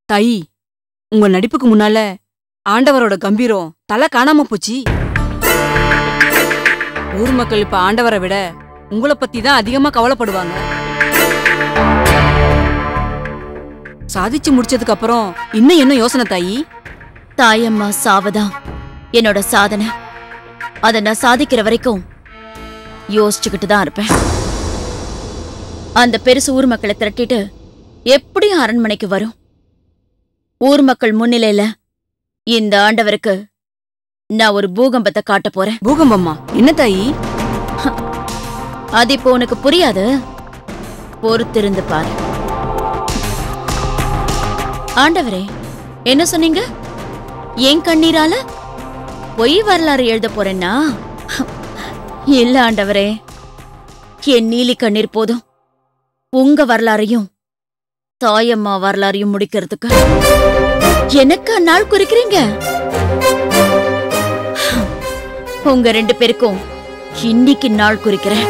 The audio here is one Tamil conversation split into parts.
தாயி உங்க நடிப்புக்கு முன்னால ஆண்டவரோட கம்பீரம் தலை காணாம போச்சு ஊர் மக்கள் இப்ப ஆண்டவரை விட உங்களை பத்தி தான் அதிகமா கவலைப்படுவாங்க சாதிச்சு முடிச்சதுக்கு அப்புறம் இன்னும் என்ன யோசனை தாயி தாயம்மா சாவதான் என்னோட சாதனை அதை நான் சாதிக்கிற வரைக்கும் யோசிச்சுக்கிட்டு தான் இருப்பேன் அந்த பெருசு ஊர் மக்களை திரட்டிட்டு எப்படியும் அரண்மனைக்கு வரும் ஊர் மக்கள் முன்னிலையில இந்த ஆண்டவருக்கு நான் ஒரு பூகம்பத்தை காட்ட போறேன் பூகம்பம்மா என்ன தாயி அது இப்போ உனக்கு புரியாது பொறுத்திருந்து பாரு ஆண்டவரே என்ன சொன்னீங்க என் கண்ணீரால பொய் வரலாறு எழுத போறேன்னா இல்ல ஆண்டவரே என் நீலி கண்ணீர் போதும் உங்க வரலாறையும் தாயம்மா வரலாறையும் முடிக்கிறதுக்கு எனக்கு நாள் குறிக்கிறீங்க உங்க ரெண்டு பேருக்கும் இன்னைக்கு நாள் குறிக்கிறேன்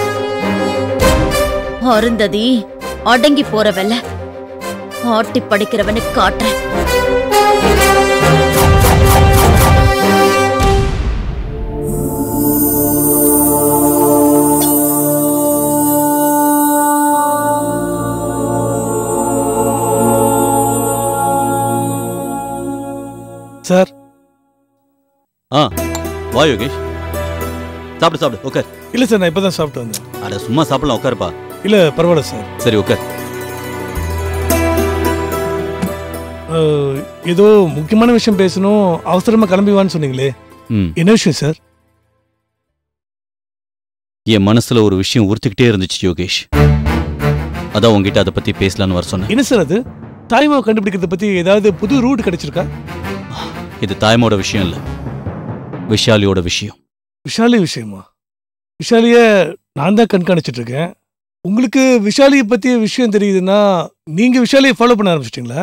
அருந்ததி அடங்கி போறவல்ல ஆட்டி படிக்கிறவனு காட்டுறேன் சார் ஆ வா யோகேஷ் சாப்பிடு சாப்பிடு உட்கார் இல்ல சார் நான் இப்பதான் சாப்பிட்டு வந்தேன் அட சும்மா சாப்பிடலாம் உட்காருப்பா இல்ல பரவாயில்ல சார் சரி உட்கார் அஹ், ஏதோ முக்கியமான விஷயம் பேசணும் அவசரமா கிளம்பி வான்னு சொன்னீங்களே ம் என்ன விஷயம் சார் என் மனசுல ஒரு விஷயம் உறுத்திக்கிட்டே இருந்துச்சு யோகேஷ் அதான் உங்ககிட்ட அதை பத்தி பேசலான்னு வர சொன்னேன் என்ன சார் அது தாய்மாவை கண்டுபிடிக்கிறத பத்தி ஏதாவது புது ரூட் கிடைச்சிருக்கா இது தாயமோட விஷயம் இல்ல விஷாலியோட விஷயம் விஷாலி விஷயமா விஷாலிய நான் தான் கண்காணிச்சிட்டு இருக்கேன் உங்களுக்கு விஷாலியை பத்திய விஷயம் தெரியுதுன்னா நீங்க விஷாலியை ஃபாலோ பண்ண ஆரம்பிச்சிட்டீங்களா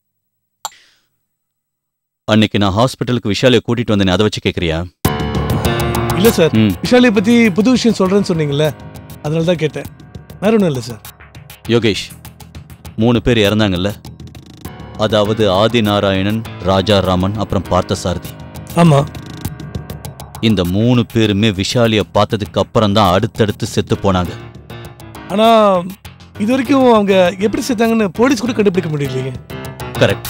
அன்னைக்கு நான் ஹாஸ்பிட்டலுக்கு விஷாலியை கூட்டிட்டு வந்தேன் அதை வச்சு கேக்குறியா இல்ல சார் ம் விஷாலியை பத்தி புது விஷயம் சொல்றேன்னு சொன்னீங்கல்ல அதனால தான் கேட்டேன் வேற ஒன்றும் இல்லை சார் யோகேஷ் மூணு பேர் இறந்தாங்கல்ல அதாவது ஆதி நாராயணன் ராஜா ராமன் அப்புறம் பார்த்தசாரதி ஆமா இந்த மூணு பேருமே விஷாலிய பார்த்ததுக்கு அப்புறம் தான் அடுத்தடுத்து செத்து போனாங்க ஆனா இது வரைக்கும் அவங்க எப்படி செத்தாங்கன்னு போலீஸ் கூட கண்டுபிடிக்க முடியலையே கரெக்ட்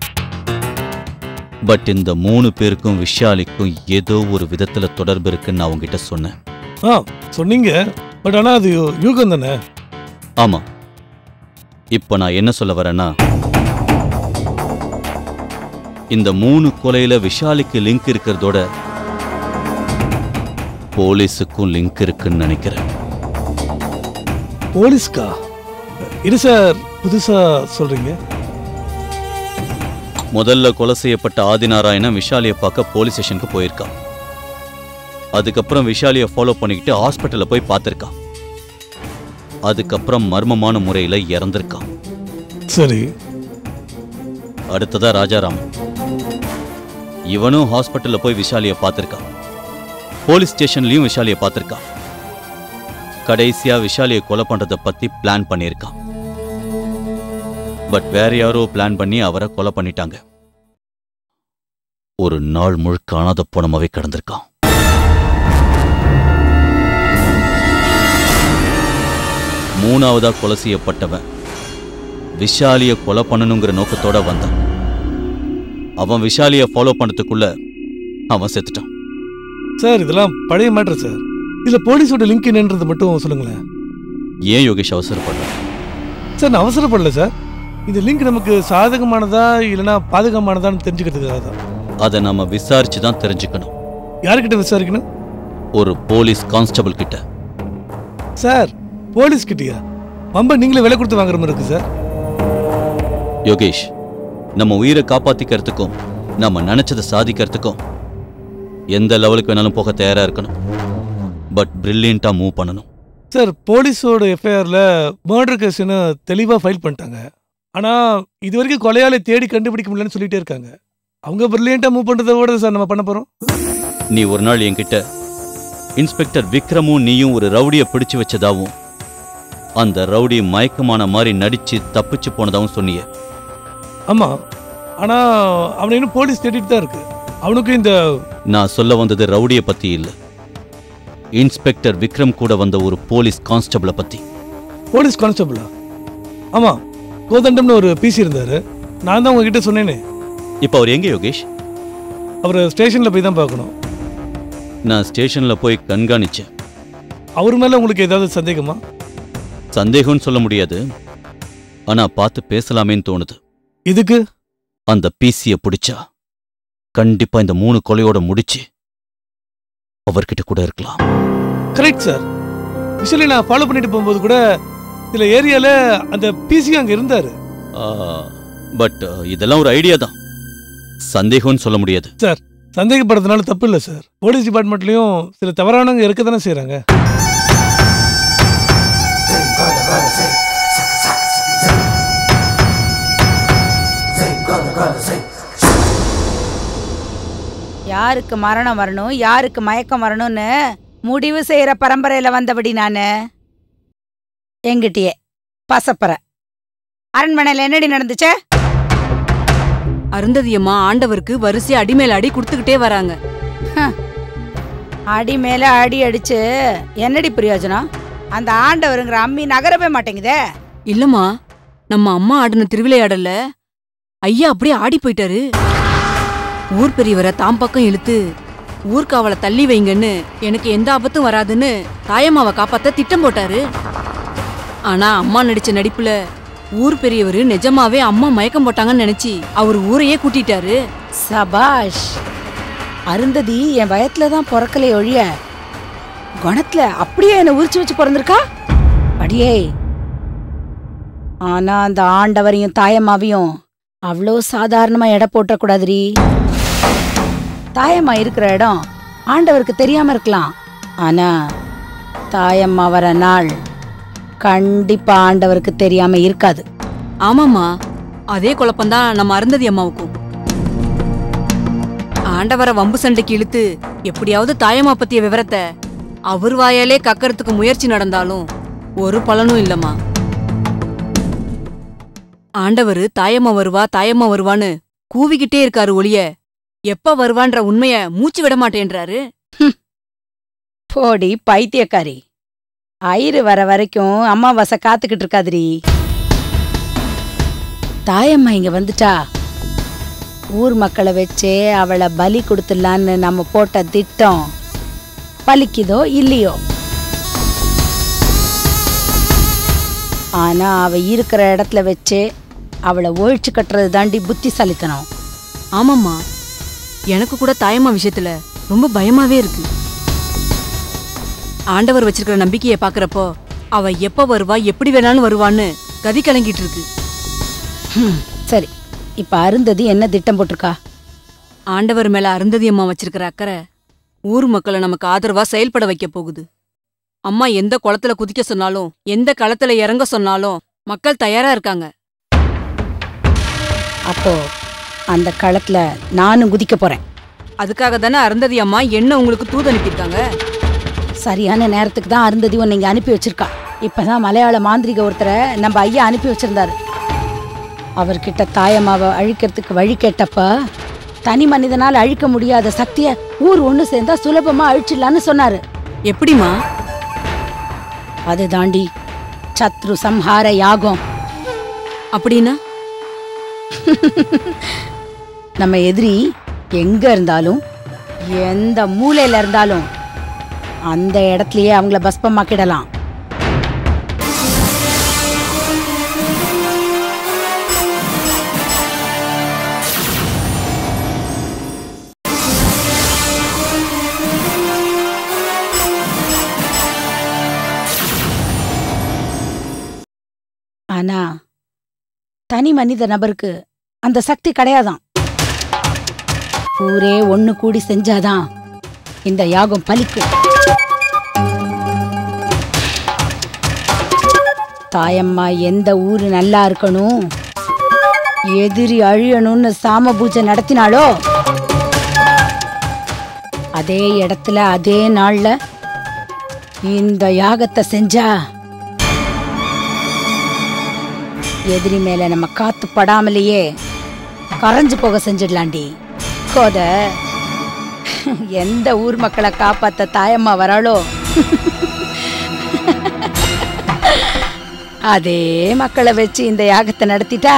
பட் இந்த மூணு பேருக்கும் விஷாலிக்கும் ஏதோ ஒரு விதத்துல தொடர்பு இருக்குன்னு நான் உங்ககிட்ட சொன்னேன் ஆ சொன்னீங்க பட் ஆனா அது யூகம் தானே ஆமா இப்போ நான் என்ன சொல்ல வரேன்னா இந்த மூணு கொலையில விஷாலிக்கு லிங்க் இருக்கிறதோட போலீஸுக்கும் லிங்க் இருக்குன்னு நினைக்கிறேன் போலீஸ்க்கா இது சார் புதுசா சொல்றீங்க முதல்ல கொலை செய்யப்பட்ட ஆதிநாராயணன் விஷாலியை பார்க்க போலீஸ் ஸ்டேஷனுக்கு போயிருக்கான் அதுக்கப்புறம் விஷாலியை ஃபாலோ பண்ணிக்கிட்டு ஹாஸ்பிட்டல்ல போய் பார்த்திருக்கான் அதுக்கப்புறம் மர்மமான முறையில இறந்திருக்கான் சரி அடுத்ததா ராஜாராமன் இவனும் ஹாஸ்பிட்டல்ல போய் விஷாலியை பார்த்திருக்கான் போலீஸ் ஸ்டேஷன்லயும் விஷாலியை பார்த்திருக்கான் கடைசியா விஷாலியை கொலை பண்றத பத்தி பிளான் பண்ணியிருக்கான் பட் வேற யாரோ பிளான் பண்ணி அவரை கொலை பண்ணிட்டாங்க ஒரு நாள் முழுக்க அனாத போனமாவே கிடந்திருக்கான் மூணாவதா கொலை செய்யப்பட்டவன் விஷாலிய கொலை பண்ணணுங்கிற நோக்கத்தோட வந்தான் அவன் விஷாலிய ஃபாலோ பண்ணதுக்குள்ள அவன் செத்துட்டான் சார் இதெல்லாம் பழைய மேட்ரு சார் இதுல போலீஸோட லிங்க் என்னன்றது மட்டும் சொல்லுங்களேன் ஏன் யோகேஷ் அவசரப்படுறான் சார் நான் அவசரப்படல சார் இந்த லிங்க் நமக்கு சாதகமானதா இல்லைன்னா பாதகமானதான்னு தெரிஞ்சுக்கிறதுக்காக தான் அதை நாம விசாரிச்சு தான் தெரிஞ்சுக்கணும் யார்கிட்ட விசாரிக்கணும் ஒரு போலீஸ் கான்ஸ்டபிள் கிட்ட சார் போலீஸ் கிட்டயா பம்ப நீங்களே விலை கொடுத்து வாங்குற மாதிரி இருக்கு சார் யோகேஷ் நம்ம உயிரை காப்பாத்திக்கிறதுக்கும் நம்ம நினைச்சதை சாதிக்கிறதுக்கும் எந்த லெவலுக்கு வேணாலும் போக தயாரா இருக்கணும் பட் பிரில்லியண்டா மூவ் பண்ணணும் சார் போலீஸோட எஃப்ஐஆர்ல மர்டர் கேஸ்னு தெளிவா ஃபைல் பண்ணிட்டாங்க ஆனா இது வரைக்கும் கொலையாளை தேடி கண்டுபிடிக்க முடியலன்னு சொல்லிட்டே இருக்காங்க அவங்க பிரில்லியண்டா மூவ் பண்றதை விட சார் நம்ம பண்ண போறோம் நீ ஒரு நாள் என்கிட்ட இன்ஸ்பெக்டர் விக்ரமும் நீயும் ஒரு ரவுடியை பிடிச்சு வச்சதாவும் அந்த ரவுடி மயக்கமான மாதிரி நடிச்சு தப்பிச்சு போனதாவும் சொன்னியே ஆமா ஆனா அவனை இன்னும் போலீஸ் தேடிட்டு தான் இருக்கு அவனுக்கும் இந்த நான் சொல்ல வந்தது ரவுடியை பத்தி இல்ல இன்ஸ்பெக்டர் விக்ரம் கூட வந்த ஒரு போலீஸ் கான்ஸ்டபிளை பத்தி போலீஸ் கான்ஸ்டபிளா ஆமா கோதண்டம்னு ஒரு பிசி இருந்தாரு நான் தான் உங்ககிட்ட சொன்னேனே இப்போ அவர் எங்க யோகேஷ் அவர் ஸ்டேஷன்ல போய் தான் பார்க்கணும் நான் ஸ்டேஷன்ல போய் கண்காணிச்சேன் அவர் மேல உங்களுக்கு ஏதாவது சந்தேகமா சந்தேகம்னு சொல்ல முடியாது ஆனா பார்த்து பேசலாமேன்னு தோணுது இதுக்கு அந்த பிசிய பிடிச்சா கண்டிப்பா இந்த மூணு கொலையோட முடிச்சு அவர்கிட்ட கூட இருக்கலாம் கரெக்ட் சார் ஆக்சுவலி நான் ஃபாலோ பண்ணிட்டு போகும்போது கூட சில ஏரியால அந்த பிசி அங்க இருந்தாரு பட் இதெல்லாம் ஒரு ஐடியா தான் சந்தேகம்னு சொல்ல முடியாது சந்தேகப்படுறதுனால தப்பு இல்லை சார் போலீஸ் டிபார்ட்மெண்ட்லயும் சில தவறானவங்க இருக்க தானே செய்யறாங்க யாருக்கு மரணம் வரணும் யாருக்கு மயக்கம் வரணும்னு முடிவு செய்யற பரம்பரையில வந்தபடி நானு எங்கிட்டயே பசப்பற அரண்மனையில என்னடி நடந்துச்சே அருந்ததியம்மா ஆண்டவருக்கு வரிசை அடிமேல அடி கொடுத்துக்கிட்டே வராங்க அடி மேல அடி அடிச்சு என்னடி பிரயோஜனம் அந்த ஆண்டவருங்கிற அம்மி நகரவே மாட்டேங்குதே இல்லம்மா நம்ம அம்மா ஆடின திருவிளையாடல்ல ஐயா அப்படியே ஆடி போயிட்டாரு ஊர் பெரியவரை தாம் பக்கம் இழுத்து ஊர்காவலை தள்ளி வைங்கன்னு எனக்கு எந்த ஆபத்தும் வராதுன்னு தாயம்மாவை காப்பாத்த திட்டம் போட்டாரு ஆனா அம்மா நடிச்ச நடிப்புல ஊர் பெரியவர் நிஜமாவே அம்மா மயக்கம் போட்டாங்கன்னு நினைச்சு அவர் ஊரையே கூட்டிட்டாரு சபாஷ் அருந்ததி என் வயத்துல தான் பிறக்கலை ஒழிய குணத்துல அப்படியே என்னை உரிச்சு வச்சு பிறந்திருக்கா அடியே ஆனா அந்த ஆண்டவரையும் தாயம்மாவையும் அவ்வளோ சாதாரணமா எடை போட்டக்கூடாதுரி தாயம்மா இருக்கிற இடம் ஆண்டவருக்கு தெரியாம இருக்கலாம் ஆனா தாயம்மா வர நாள் கண்டிப்பா ஆண்டவருக்கு தெரியாம இருக்காது ஆமாம்மா அதே குழப்பம்தான் நம்ம அருந்ததி அம்மாவுக்கும் ஆண்டவரை வம்பு சண்டைக்கு இழுத்து எப்படியாவது தாயம்மா பத்திய விவரத்தை அவர் வாயாலே கக்கறதுக்கு முயற்சி நடந்தாலும் ஒரு பலனும் இல்லம்மா ஆண்டவர் தாயம்மா வருவா தாயம்மா வருவான்னு கூவிக்கிட்டே இருக்காரு ஒளிய எப்ப வருவான்ற உண்மைய மூச்சு விட மாட்டேன்றாரு போடி பைத்தியக்காரி ஐரு வர வரைக்கும் அம்மாவாசை காத்துக்கிட்டு இருக்காதுரி தாயம்மா இங்க வந்துட்டா ஊர் மக்களை வச்சே அவளை பலி கொடுத்துடலான்னு நம்ம போட்ட திட்டம் பலிக்குதோ இல்லையோ ஆனா அவ இருக்கிற இடத்துல வச்சே அவளை ஒழிச்சு கட்டுறது தாண்டி புத்திசாலித்தனம் ஆமாம்மா எனக்கு கூட தாயம்மா விஷயத்துல ரொம்ப பயமாவே இருக்கு ஆண்டவர் வச்சிருக்கிற நம்பிக்கையை பாக்குறப்போ அவ எப்ப வருவா எப்படி வேணாலும் வருவான்னு கதி கலங்கிட்டு இருக்கு ஹம், சரி இப்ப அருந்ததி என்ன திட்டம் போட்டிருக்கா ஆண்டவர் மேல அருந்ததி அம்மா வச்சிருக்கிற அக்கறை ஊர் மக்களை நமக்கு ஆதரவா செயல்பட வைக்க போகுது அம்மா எந்த குளத்துல குதிக்க சொன்னாலும் எந்த களத்துல இறங்க சொன்னாலும் மக்கள் தயாரா இருக்காங்க அப்போ அந்த களத்துல நானும் குதிக்க போறேன் அதுக்காக தானே அருந்ததி அம்மா என்ன உங்களுக்கு தூது அனுப்பியிருக்காங்க சரியான நேரத்துக்கு தான் அருந்ததி உன்னை இங்க அனுப்பி வச்சிருக்கா இப்பதான் மலையாள மாந்திரிக ஒருத்தரை நம்ம ஐயா அனுப்பி வச்சிருந்தாரு அவர்கிட்ட தாயம்மாவை அழிக்கிறதுக்கு வழி கேட்டப்ப தனி மனிதனால் அழிக்க முடியாத சக்திய ஊர் ஒண்ணு சேர்ந்தா சுலபமா அழிச்சிடலான்னு சொன்னாரு எப்படிமா அது தாண்டி சத்ரு சம்ஹார யாகம் அப்படின்னா நம்ம எதிரி எங்க இருந்தாலும் எந்த மூலையில இருந்தாலும் அந்த இடத்துலயே அவங்கள பஸ்பமாக்கிடலாம் ஆனா தனி மனித நபருக்கு அந்த சக்தி கிடையாதாம் ஊரே ஒண்ணு கூடி செஞ்சாதான் இந்த யாகம் பலிக்கும் தாயம்மா எந்த ஊரு நல்லா இருக்கணும் எதிரி அழியணும்னு சாம பூஜை நடத்தினாலோ அதே இடத்துல அதே நாள்ல இந்த யாகத்தை செஞ்சா எதிரி மேல நம்ம காத்து படாமலேயே கரைஞ்சு போக செஞ்சிடலாண்டி கோத எந்த ஊர் மக்களை காப்பாத்த தாயம்மா வராளோ அதே மக்களை வச்சு இந்த யாகத்தை நடத்திட்டா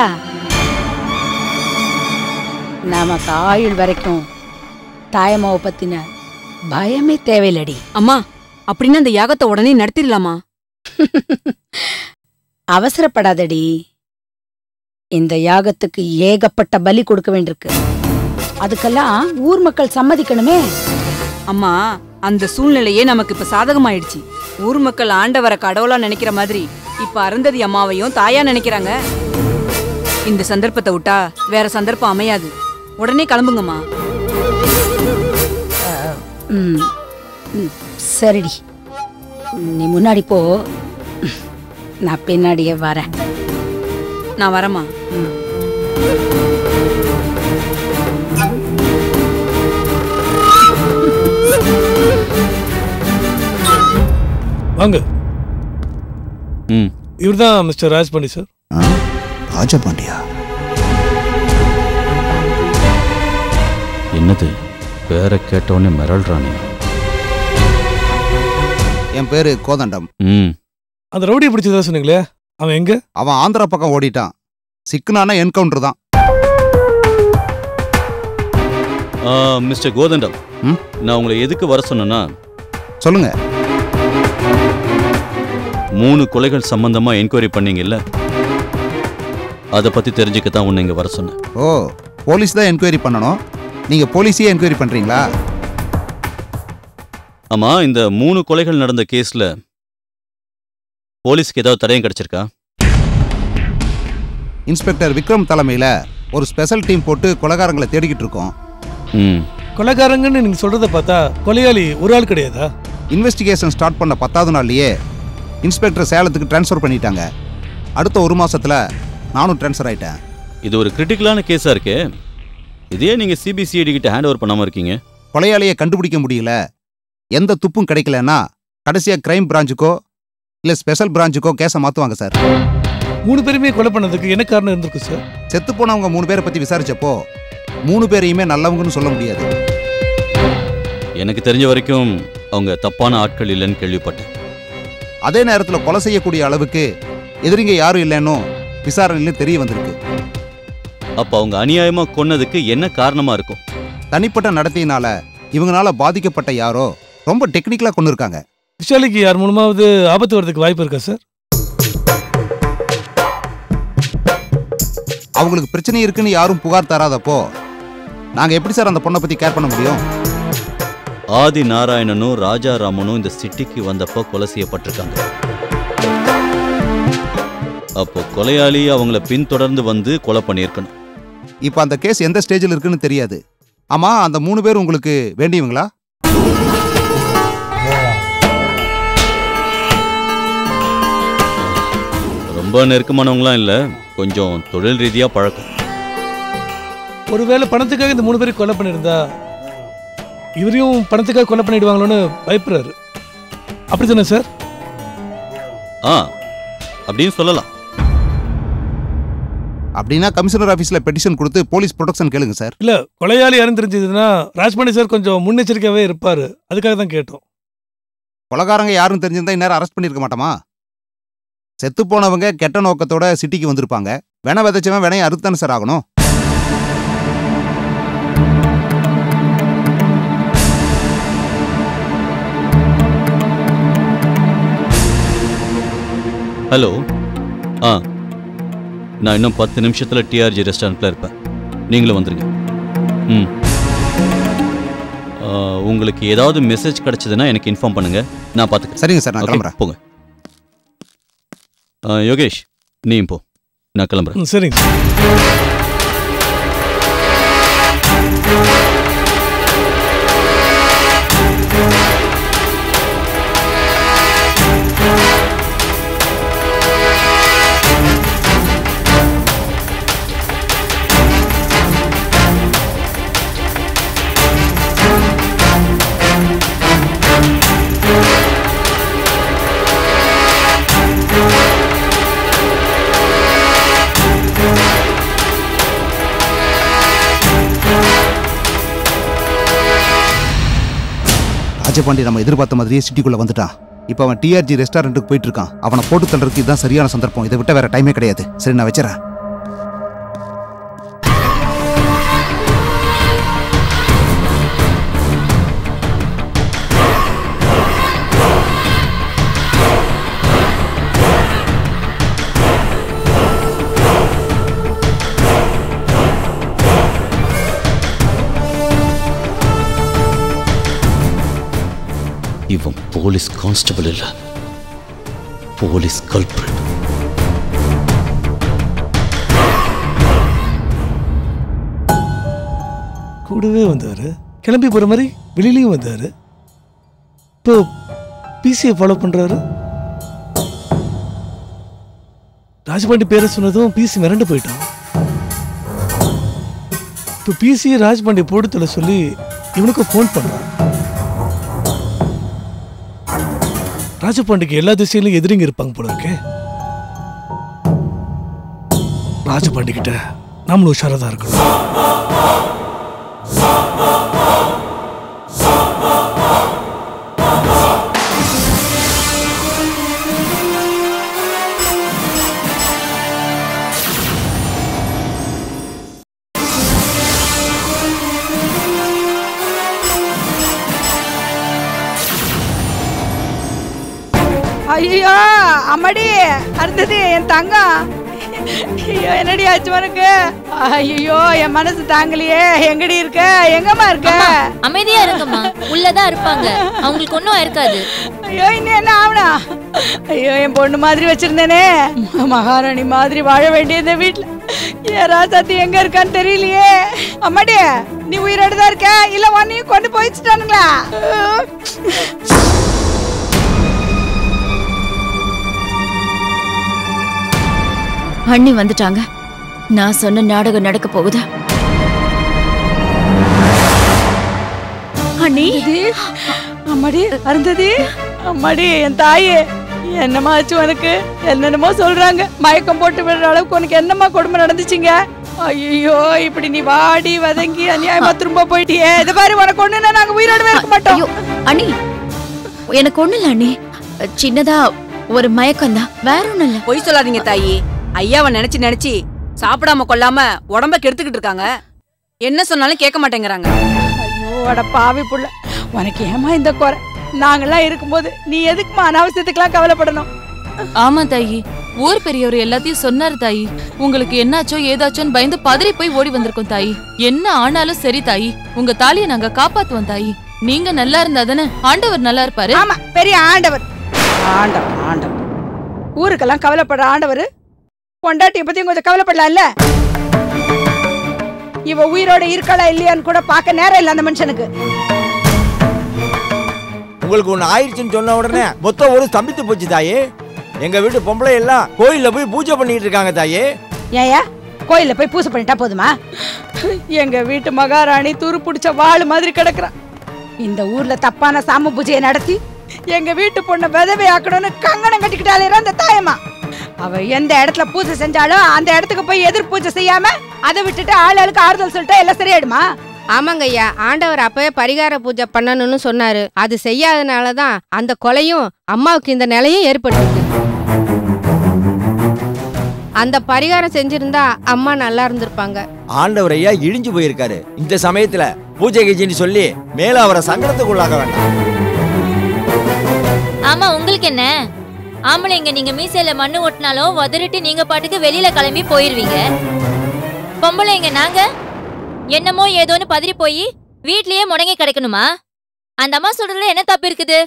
நமக்கு ஆயுள் வரைக்கும் தாயம்மாவை பத்தின பயமே தேவையில்லடி அம்மா அப்படின்னா அந்த யாகத்தை உடனே நடத்திடலாமா அவசரப்படாதடி இந்த யாகத்துக்கு ஏகப்பட்ட பலி கொடுக்க வேண்டியிருக்கு அதுக்கெல்லாம் ஊர் மக்கள் சம்மதிக்கணுமே அம்மா அந்த சூழ்நிலையே நமக்கு இப்ப சாதகமாயிடுச்சு ஊர் மக்கள் ஆண்டவரை கடவுளா நினைக்கிற மாதிரி இப்ப அருந்ததி அம்மாவையும் தாயா நினைக்கிறாங்க இந்த சந்தர்ப்பத்தை விட்டா வேற சந்தர்ப்பம் அமையாது உடனே கிளம்புங்கம்மா ம், ம், சரிடி நீ முன்னாடி போ நான் பின்னாடியே வரேன் நான் வரேம்மா ம். வாங்க ம் இவர்தான் மிஸ்டர் ராஜ்பாண்டி சார் ஆ? ராஜபாண்டியா என்னது பேரை கேட்டவுடனே மிரள்றானே என் பேரு கோதண்டம் ம் அந்த ரவுடியை பிடிச்சதா சொன்னீங்களே அவன் எங்க அவன் ஆந்திரா பக்கம் ஓடிட்டான் சிக்குனானா என்கவுண்டர் தான் ஆ, மிஸ்டர் கோதண்டம் ம்? நான் உங்களை எதுக்கு வர சொன்னேன்னா சொல்லுங்க மூணு கொலைகள் சம்பந்தமா என்கொயரி பண்ணீங்கல்ல அதை பத்தி தெரிஞ்சுக்க தான் உன்னை இங்க வர சொன்னேன் ஓ போலீஸ் தான் என்கொயரி பண்ணணும் நீங்க போலீஸையே என்கொயரி பண்றீங்களா ஆமா இந்த மூணு கொலைகள் நடந்த கேஸ்ல போலீஸ்க்கு ஏதாவது தடயம் கிடைச்சிருக்கா இன்ஸ்பெக்டர் விக்ரம் தலைமையில ஒரு ஸ்பெஷல் டீம் போட்டு கொலைகாரங்களை தேடிக்கிட்டு இருக்கோம் ம் கொலைகாரங்கன்னு நீங்க சொல்றத பார்த்தா கொலையாளி ஒரு ஆள் கிடையாதா இன்வெஸ்டிகேஷன் ஸ்டார்ட் பண்ண பத்தாவது நாள்லயே இன்ஸ்பெக்டர் சேலத்துக்கு ட்ரான்ஸ்ஃபர் பண்ணிட்டாங்க அடுத்த ஒரு மாசத்துல நானும் ட்ரான்ஸ்ஃபர் ஆயிட்டேன் இது ஒரு கிரிட்டிக்கலான கேஸா இருக்கே இதே நீங்க சிபிசிஐடி கிட்ட ஹேண்ட் ஓவர் பண்ணாம இருக்கீங்க கொலையாளியை கண்டுபிடிக்க முடியல எந்த துப்பும் கிடைக்கலன்னா கடைசியா கிரைம் பிரான்ச்சுக்கோ இல்ல ஸ்பெஷல் பிரான்ச்சுக்கோ கேஸை மாத்துவாங்க சார் மூணு பேருமே கொலை பண்ணதுக்கு என்ன காரணம் இருந்திருக்கு சார் செத்து போனவங்க மூணு பேரை பத்தி விசாரிச்சப்போ மூணு பேரையுமே நல்லவங்கன்னு சொல்ல முடியாது எனக்கு தெரிஞ்ச வரைக்கும் அவங்க தப்பான ஆட்கள் இல்லைன்னு கேள்விப்பட்டேன் அதே நேரத்துல கொலை செய்யக்கூடிய அளவுக்கு எதிரிங்க யாரும் இல்லைன்னும் விசாரணையில தெரிய வந்திருக்கு அப்ப அவங்க அநியாயமா கொன்னதுக்கு என்ன காரணமா இருக்கும் தனிப்பட்ட நடத்தையினால இவங்களால பாதிக்கப்பட்ட யாரோ ரொம்ப டெக்னிக்கலா கொண்டு இருக்காங்க விஷாலிக்கு யார் மூலமாவது ஆபத்து வரதுக்கு வாய்ப்பு இருக்கா சார் அவங்களுக்கு பிரச்சனை இருக்குன்னு யாரும் புகார் தராதப்போ நாங்க எப்படி சார் அந்த பொண்ணை பத்தி கேர் பண்ண முடியும் ஆதி நாராயணனும் ராஜாராமனும் இந்த சிட்டிக்கு வந்தப்போ கொலை செய்யப்பட்டிருக்காங்க அப்போ கொலையாளி அவங்கள பின்தொடர்ந்து வந்து கொலை பண்ணியிருக்கணும் இப்போ அந்த கேஸ் எந்த ஸ்டேஜில் இருக்குன்னு தெரியாது ஆமா அந்த மூணு பேர் உங்களுக்கு வேண்டியவங்களா ரொம்ப நெருக்கமானவங்களாம் இல்லை கொஞ்சம் தொழில் ரீதியாக பழக்கம் ஒருவேளை பணத்துக்காக இந்த மூணு பேரும் கொலை பண்ணியிருந்தா இவரையும் பணத்துக்காக கொலை பண்ணிடுவாங்களோன்னு பயப்படுறாரு அப்படித்தானே சார் ஆ அப்படின்னு சொல்லலாம் அப்படின்னா கமிஷனர் ஆஃபீஸில் பெட்டிஷன் கொடுத்து போலீஸ் ப்ரொடெக்ஷன் கேளுங்க சார் இல்ல கொலையாளி யாருன்னு தெரிஞ்சதுன்னா ராஜ்பாண்டி சார் கொஞ்சம் முன்னெச்சரிக்கையாவே இருப்பாரு அதுக்காக தான் கேட்டோம் கொலகாரங்க யாரும் தெரிஞ்சிருந்தா இந்நேரம் அரெஸ்ட் பண்ணியிருக்க மாட்டோமா செத்து போனவங்க கெட்ட நோக்கத்தோட சிட்டிக்கு வந்திருப்பாங்க வென விதைச்சவன் வினையை அறுத்தானே சார் ஆகணும் ஹலோ ஆ நான் இன்னும் பத்து நிமிஷத்தில் டிஆர்ஜி ரெஸ்டாரண்ட்டில் இருப்பேன் நீங்களும் வந்துருங்க ம் ஆ, உங்களுக்கு ஏதாவது மெசேஜ் கிடைச்சதுன்னா எனக்கு இன்ஃபார்ம் பண்ணுங்க நான் பார்த்துக்கிறேன் சரிங்க சார் நான் Okay, கிளம்புறேன் போங்க ஆ, யோகேஷ் நீயும் போ நான் கிளம்புறேன் ம், சரிங்க சார் ராஜபாண்டி நம்ம எதிர்பார்த்த மாதிரியே சிட்டிக்குள்ள வந்துட்டான் இப்போ அவன் டிஆர்ஜி ரெஸ்டாரண்ட்டுக்கு போயிட்டு இருக்கான் அவனை போட்டு தள்ளுறதுக்கு இதுதான் சரியான சந்தர்ப்பம் இதை விட்ட வேற டைமே கிடையாது சரி நான் வச்சுறேன் இவன் போலீஸ் கான்ஸ்டபிள் இல்ல போலீஸ் கல்பிரட் கூடவே வந்தாரு கிளம்பி போற மாதிரி வெளியிலயும் வந்தாரு இப்போ பிசியை ஃபாலோ பண்றாரு ராஜபாண்டி பேரை சொன்னதும் பிசி மிரண்டு போயிட்டான் இப்போ பிசி ராஜபாண்டி போடுத்தல சொல்லி இவனுக்கு ஃபோன் பண்ணான் ராஜபாண்டிக்கு எல்லா திசையிலும் எதிரிங்க இருப்பாங்க போல இருக்கே ராஜபாண்டி கிட்ட நாமளும் உஷாரா தான் இருக்கணும் ஐயோ அம்மாடி அறுத்தது என் தங்கம் ஐயோ என்னடி ஆச்சு உனக்கு ஐயோ என் மனசு தாங்கலையே எங்கடி இருக்க எங்கம்மா இருக்க அமைதியா இருங்கம்மா உள்ளதான் இருப்பாங்க அவங்களுக்கு ஒன்றும் இருக்காது ஐயோ இன்னும் என்ன ஆவனா ஐயோ என் பொண்ணு மாதிரி வச்சிருந்தேனே மகாராணி மாதிரி வாழ வேண்டிய இந்த வீட்டுல என் ராசாத்தி எங்க இருக்கான்னு தெரியலையே அம்மாடி நீ உயிரோட தான் இருக்க இல்ல உன்னையும் கொண்டு போயிச்சுட்டானுங்களா அண்ணி வந்துட்டாங்க நான் சொன்ன நாடகம் நடக்க போகுது அண்ணி இது அம்மாடி அருந்ததி அம்மாடி என் தாயே என்னம்மா ஆச்சு உனக்கு என்னென்னமோ சொல்றாங்க மயக்கம் போட்டு விடுற அளவுக்கு உனக்கு என்னம்மா கொடுமை நடந்துச்சுங்க ஐயோ இப்படி நீ வாடி வதங்கி அநியாயமா திரும்ப போயிட்டியே இது பாரு உனக்கு ஒண்ணுன்னா நாங்க உயிரோடவே இருக்க மாட்டோம் ஐயோ அண்ணி எனக்கு ஒண்ணு இல்ல அண்ணி சின்னதா ஒரு மயக்கம் தான் வேற ஒண்ணும் இல்ல பொய் சொல்லாதீங்க தாயி ஐயாவை நினைச்சு நினைச்சு சாப்பிடாம கொள்ளாம உடம்ப கெடுத்துக்கிட்டு இருக்காங்க என்ன சொன்னாலும் கேட்க மாட்டேங்கிறாங்க ஐயோ அட பாவி புள்ள உனக்கு ஏமா இந்த குறை நாங்கெல்லாம் இருக்கும்போது நீ எதுக்குமா அனாவசியத்துக்கெல்லாம் கவலைப்படணும் ஆமா தாயி ஊர் பெரியவர் எல்லாத்தையும் சொன்னாரு தாயி உங்களுக்கு என்னாச்சோ ஏதாச்சோன்னு பயந்து பதறி போய் ஓடி வந்திருக்கோம் தாயி என்ன ஆனாலும் சரி தாயி உங்க தாலியை நாங்க காப்பாத்துவோம் தாயி நீங்க நல்லா இருந்தா தானே ஆண்டவர் நல்லா இருப்பாரு ஆமா பெரிய ஆண்டவர் ஆண்டவர் ஆண்டவர் ஊருக்கெல்லாம் கவலைப்படுற ஆண்டவர் பொண்டாட்டிய பத்தி கொஞ்சம் கவலைப்படலாம்ல இவ உயிரோட இருக்காளா இல்லையான்னு கூட பார்க்க நேரம் இல்ல அந்த மனுஷனுக்கு உங்களுக்கு ஒண்ணு ஆயிடுச்சுன்னு சொன்ன உடனே மொத்தம் ஒரு ஸ்தம்பித்து போச்சு தாயே எங்க வீட்டு பொம்பளை எல்லாம் கோயில்ல போய் பூஜை பண்ணிட்டு இருக்காங்க தாயே ஏயா கோயில்ல போய் பூசை பண்ணிட்டா போதுமா எங்க வீட்டு மகாராணி துரு பிடிச்ச வாள் மாதிரி கிடக்குறா இந்த ஊர்ல தப்பான சாம பூஜையை நடத்தி எங்க வீட்டு பொண்ணை விதவை ஆக்கணும்னு கங்கணம் கட்டிக்கிட்டாலே அந்த தாயம்மா அவ எந்த இடத்துல பூஜை செஞ்சாலும் அந்த இடத்துக்கு போய் எதிர் பூஜை செய்யாம அதை விட்டுட்டு ஆள் ஆளுக்கு ஆறுதல் சொல்லிட்டா எல்லாம் சரியாயிடுமா ஆமாங்க ஐயா ஆண்டவர் அப்பவே பரிகார பூஜை பண்ணணும்னு சொன்னாரு அது செய்யாதனால தான் அந்த கொலையும் அம்மாவுக்கு இந்த நிலையும் ஏற்பட்டுருக்கு அந்த பரிகாரம் செஞ்சிருந்தா அம்மா நல்லா இருந்திருப்பாங்க ஆண்டவர் ஐயா இழிஞ்சு போயிருக்காரு இந்த சமயத்துல பூஜை கீஜைன்னு சொல்லி மேல அவரை சங்கடத்துக்குள்ளாக வேண்டாம் ஆமா உங்களுக்கு என்ன ஆம்பளைங்க நீங்க மீசையில மண்ணு ஒட்டினாலும் உதறிட்டு நீங்க பாட்டுக்கு வெளியில கிளம்பி போயிருவீங்க பொம்பளைங்க நாங்க என்னமோ ஏதோன்னு பதறி போய் வீட்லயே முடங்கி கிடக்கணுமா அந்த அம்மா சொல்றதுல என்ன தப்பு இருக்குது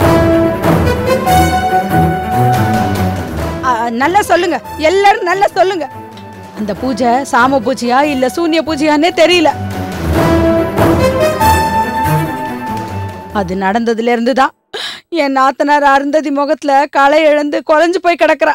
ஆ, நல்லா சொல்லுங்க எல்லாரும் நல்லா சொல்லுங்க அந்த பூஜை சாம பூஜையா இல்ல சூன்ய பூஜையான்னே தெரியல அது நடந்ததுல இருந்து தான் என் நாத்தனார் அருந்ததி முகத்துல களை இழந்து குலைஞ்சு போய் கிடக்குறா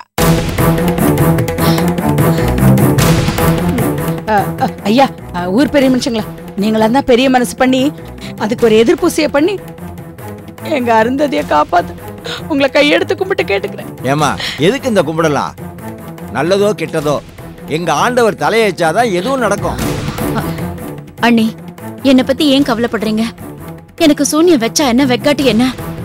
அ, அ, ஐயா அ, ஊர் பெரிய மனுஷங்களா நீங்களா தான் பெரிய மனசு பண்ணி அதுக்கு ஒரு எதிர்ப்பூசியை பண்ணி எங்க அருந்ததியை காப்பாத்து உங்களை கையெடுத்து கும்பிட்டு கேட்டுக்கிறேன் ஏமா எதுக்கு இந்த கும்பிடலாம் நல்லதோ கெட்டதோ எங்க ஆண்டவர் தலையச்சாதான் எதுவும் நடக்கும் அண்ணி என்னை பத்தி ஏன் கவலைப்படுறீங்க எனக்கு சூன்யம் வச்சா என்ன வெக்காட்டி என்ன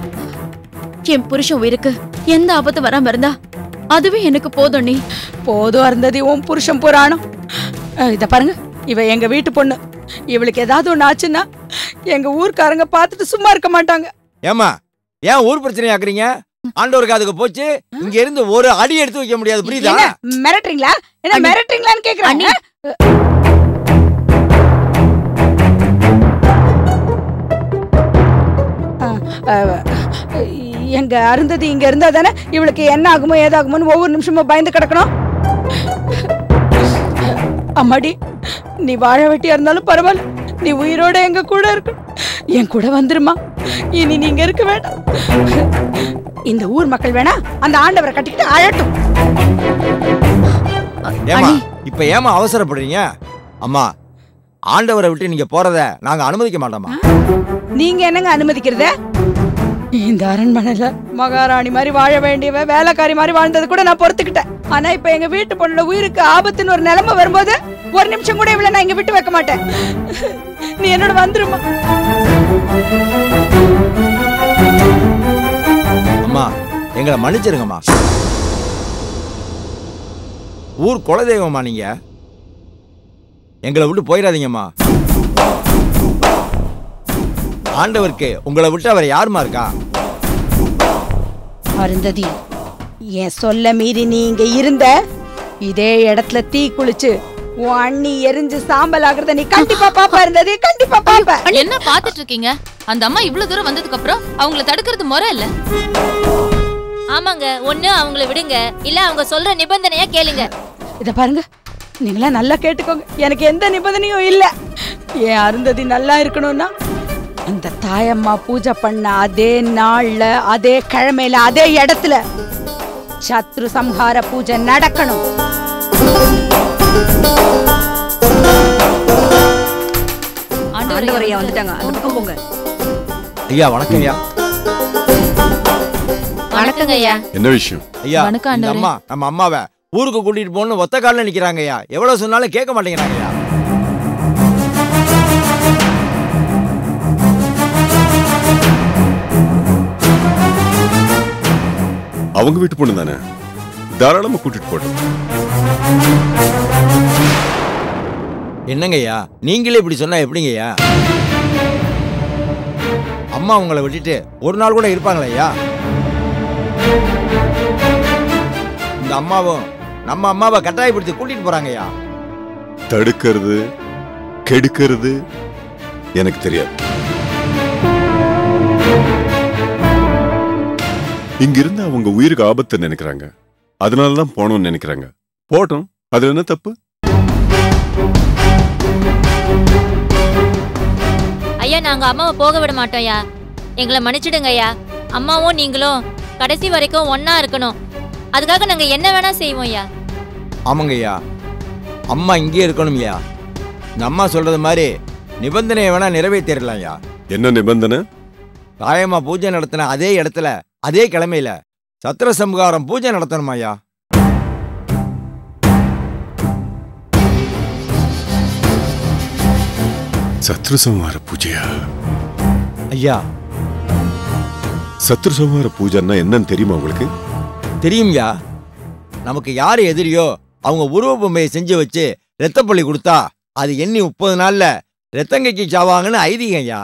என் புருஷன் உயிருக்கு எந்த ஆபத்து வராம இருந்தா அதுவே எனக்கு போதும் நீ போதும் அருந்ததி உன் புருஷன் புராணம் அஹ், இத பாருங்க இவ எங்க வீட்டு பொண்ணு இவளுக்கு ஏதாவது ஒண்ணு ஆச்சுன்னா எங்க ஊர்க்காரங்க பார்த்துட்டு சும்மா இருக்க மாட்டாங்க ஏமா ஏன் ஊர் பிரச்சனை ஆக்குறீங்க ஆண்டவருக்கு அதுக்கு போச்சு இங்க இருந்து ஒரு அடி எடுத்து வைக்க முடியாது புரியுதா என்ன, மிரட்டுறீங்களா என்ன அண்ணி. மிரட்டுறீங்களான்னு கேக்குறாங்க அஹ், எங்க அருந்ததி இங்க இருந்தா தானே இவளுக்கு என்ன ஆகுமோ ஏதாகுமோன்னு ஒவ்வொரு நிமிஷமும் பயந்து கிடக்கணும் அம்மாடி நீ வாழ வெட்டியா இருந்தாலும் பரவாயில்ல நீ உயிரோட எங்க கூட இருக்கு என் கூட வந்துருமா இனி நீங்க இருக்க வேண்டாம் இந்த ஊர் மக்கள் வேணா அந்த ஆண்டவரை கட்டிக்கிட்டு அழட்டும் ஏமா இப்ப ஏமா அவசரப்படுறீங்க அம்மா ஆண்டவரை விட்டு நீங்க போறத நாங்க அனுமதிக்க மாட்டோமா நீங்க என்னங்க அனுமதிக்கிறத இந்த அரண்மனையில மகாராணி மாதிரி வாழ வேண்டியவ வேலைக்காரி மாதிரி வாழ்ந்தது கூட நான் பொறுத்துக்கிட்டேன் ஆனா இப்ப எங்க வீட்டு பொண்ணோட உயிருக்கு ஆபத்துன்னு ஒரு நிலைமை வரும்போது ஒரு நிமிஷம் கூட இவளை நான் இங்க விட்டு வைக்க மாட்டேன் நீ என்னோட வந்துருமா அம்மா எங்களை மன்னிச்சிருங்கம்மா ஊர் குலதெய்வமா நீங்க எங்களை விட்டு போயிடாதீங்கம்மா ஆண்டவருக்கு உங்களை விட்டு அவர் யாருமா இருக்கா அருந்ததி என் சொல்ல மீறி நீ இங்க இருந்த இதே இடத்துல தீ குளிச்சு உன் அண்ணி எரிஞ்சு சாம்பல் ஆகுறத நீ கண்டிப்பா பாப்பா இருந்தது கண்டிப்பா பாப்ப என்ன பாத்துட்டு இருக்கீங்க அந்த அம்மா இவ்வளவு தூரம் வந்ததுக்கு அப்புறம் அவங்கள தடுக்கிறது முறை இல்ல ஆமாங்க ஒண்ணு அவங்கள விடுங்க இல்ல அவங்க சொல்ற நிபந்தனையா கேளுங்க இத பாருங்க நீங்களா நல்லா கேட்டுக்கோங்க எனக்கு எந்த நிபந்தனையும் இல்ல என் அருந்ததி நல்லா இருக்கணும்னா அந்த தாயம்மா பூஜை பண்ண அதே நாள்ல அதே கிழமையில அதே இடத்துல சத்ரு சம்ஹார பூஜை நடக்கணும் ஆண்டவரையா வந்துட்டாங்க அந்த பக்கம் போங்க ஐயா வணக்கம் ஐயா வணக்கங்க ஐயா என்ன விஷயம் ஐயா வணக்கம், இந்த ஆண்டவரே. அம்மா நம்ம அம்மாவை ஊருக்கு கூட்டிட்டு போகணும்னு ஒத்த காலில் நிக்கிறாங்க ஐயா எவ்வளவு சொன்னாலும் கேட்க மாட்டேங்கிறாங்க ஐயா அவங்க வீட்டு பொண்ணு தானே தாராளமா கூட்டிட்டு போட்டோம் என்னங்க ஐயா நீங்களே இப்படி சொன்னா எப்படிங்க ஐயா அம்மா உங்களை விட்டுட்டு ஒரு நாள் கூட இருப்பாங்களா ஐயா இந்த அம்மாவும் நம்ம அம்மாவை கட்டாயப்படுத்தி கூட்டிட்டு போறாங்க ஐயா தடுக்கிறது கெடுக்கிறது எனக்கு தெரியாது இங்க இருந்து அவங்க உயிருக்கு ஆபத்து நினைக்கிறாங்க அதனால தான் போகணும்னு நினைக்கிறாங்க போட்டோம் அதுல என்ன தப்பு ஐயா நாங்க அம்மாவை போக விட மாட்டோம் ஐயா எங்களை மன்னிச்சிடுங்க ஐயா அம்மாவும் நீங்களும் கடைசி வரைக்கும் ஒண்ணா இருக்கணும் அதுக்காக நாங்க என்ன வேணா செய்வோம் ஐயா ஆமாங்க ஐயா அம்மா இங்கே இருக்கணும் ஐயா இந்த அம்மா சொல்றது மாதிரி நிபந்தனையை வேணா நிறைவேற்றிடலாம் ஐயா என்ன நிபந்தனை தாயம்மா பூஜை நடத்தின அதே இடத்துல அதே கிழமையில சத்திர சம்ஹாரம் பூஜை நடத்தணுமா ஐயா சத்ரு சம்ஹார பூஜையா ஐயா சத்ரு சம்ஹார பூஜைன்னா என்னன்னு தெரியுமா உங்களுக்கு தெரியும்யா நமக்கு யார் எதிரியோ அவங்க உருவ பொம்மையை செஞ்சு வச்சு ரத்தப்பள்ளி கொடுத்தா அது எண்ணி முப்பது நாள்ல ரத்தங்கைக்கு சாவாங்கன்னு ஐதீகம் ஐயா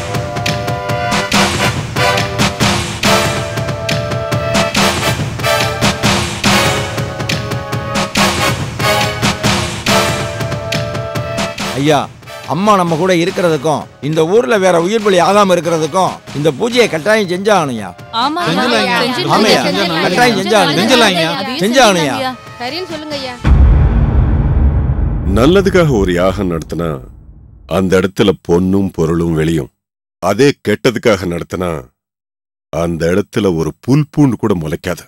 ஐயா அம்மா நம்ம கூட இருக்கிறதுக்கும் இந்த ஊர்ல வேற உயிர் பலி ஆகாம இருக்கிறதுக்கும் இந்த பூஜையை கட்டாயம் செஞ்சாகணும்யா ஆமா செஞ்சிடலாம் ஐயா. செஞ்சிடலாம். ஆமையா செஞ்சிடலாம். கட்டாயம் செஞ்சாகணும் செஞ்சிடலாம் ஐயா. அதையும் செஞ்சாகணும்யா செஞ்சிடலாம் ஐயா. சரின்னு சொல்லுங்க ஐயா நல்லதுக்காக ஒரு யாகம் நடத்தினா அந்த இடத்துல பொன்னும் பொருளும் வெளியும் அதே கெட்டதுக்காக நடத்தினா அந்த இடத்துல ஒரு புல் பூண்டு கூட முளைக்காது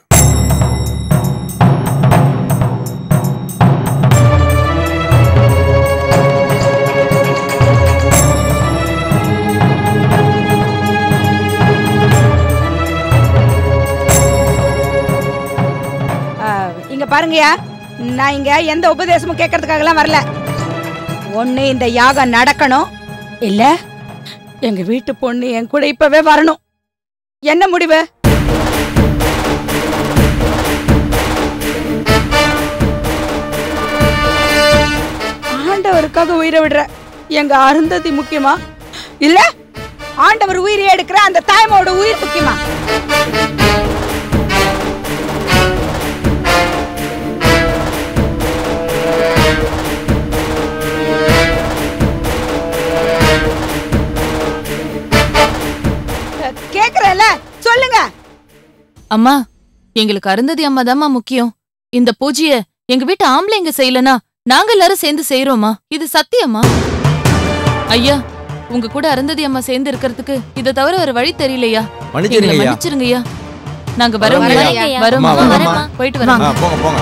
ஆஹ், இங்க பாருங்கயா நான் இங்க எந்த உபதேசமும் கேட்கறதுக்காகலாம் வரல ஒண்ணு இந்த யாகம் நடக்கணும் இல்ல எங்க வீட்டு பொண்ணு என் கூட இப்பவே வரணும் என்ன முடிவு ஆண்டவருக்காக உயிரை விடுற எங்க அருந்ததி முக்கியமா இல்ல ஆண்டவர் உயிரை எடுக்கிற அந்த தாய்மாவோட உயிர் முக்கியமா கேக்குறேன்ல சொல்லுங்க அம்மா எங்களுக்கு அருந்ததி அம்மா தாம்மா முக்கியம் இந்த பூஜைய எங்க வீட்டு ஆம்பளைங்க செய்யலனா நாங்க எல்லாரும் சேர்ந்து செய்யறோமா இது சத்தியமா ஐயா உங்க கூட அருந்ததி அம்மா சேர்ந்து இருக்கிறதுக்கு இத தவிர ஒரு வழி தெரியலையா எங்களை மன்னிச்சிருங்க ஐயா மன்னிச்சிருங்கய்யா நாங்க வரோம் வரோம் ஐயா. வரோம் அம்மா, வாங்க, வரேம்மா. போயிட்டு ஆ, வரோம் போங்க போங்க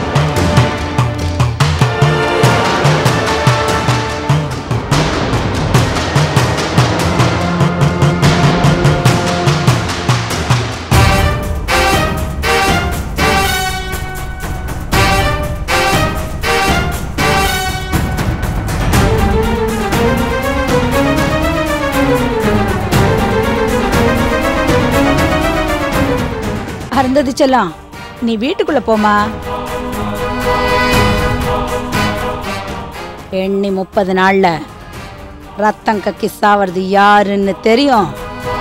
அருந்ததி செல்லம் நீ வீட்டுக்குள்ள போமா எண்ணி முப்பது நாள்ல ரத்தம் கக்கி சாவறது யாருன்னு தெரியும்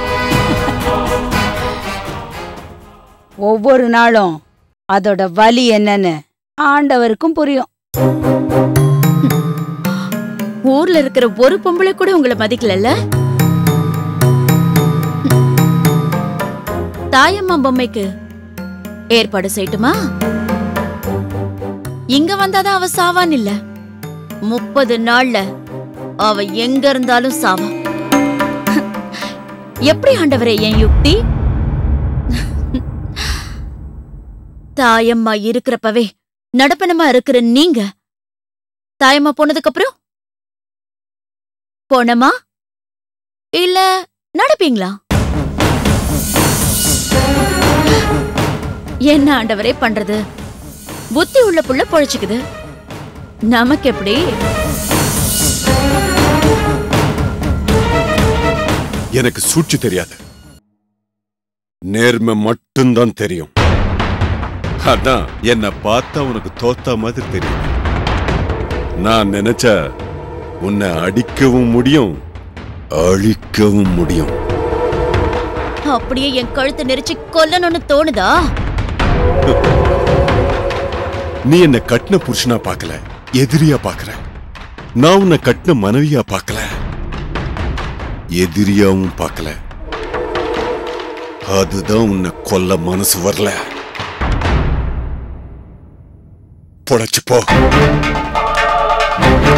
ஒவ்வொரு நாளும் அதோட வலி என்னன்னு ஆண்டவருக்கும் புரியும் ஊர்ல இருக்கிற ஒரு பொம்பளை கூட உங்களை மதிக்கலல்ல தாயம்மா பொம்மைக்கு ஏற்பாடு செய்யட்டுமா இங்க வந்தாதான் அவ சாவான் இல்ல முப்பது நாள்ல அவ எங்க இருந்தாலும் சாவா எப்படி ஆண்டவரே என் யுக்தி தாயம்மா இருக்கிறப்பவே நடப்பனமா இருக்கிற நீங்க தாயம்மா போனதுக்கு அப்புறம் போனமா இல்ல நடப்பீங்களா என்ன ஆண்டவரே பண்றது புத்தி உள்ள புள்ள பொழைச்சுக்குது நமக்கு எப்படி எனக்கு சூழ்ச்சி தெரியாது நேர்மை மட்டும்தான் தெரியும் அதான் என்ன பார்த்தா உனக்கு தோத்தா மாதிரி தெரியும் நான் நினைச்சா உன்னை அடிக்கவும் முடியும் அழிக்கவும் முடியும் அப்படியே என் கழுத்தை நெரிச்சு கொல்லணும்னு தோணுதா நீ என்ன கட்டின புருஷனா பார்க்கல எதிரியா பார்க்கற நான் உன்னை கட்டின மனைவியா பார்க்கல எதிரியாவும் பார்க்கல அதுதான் உன்னை கொல்ல மனசு வரல பொழைச்சு போ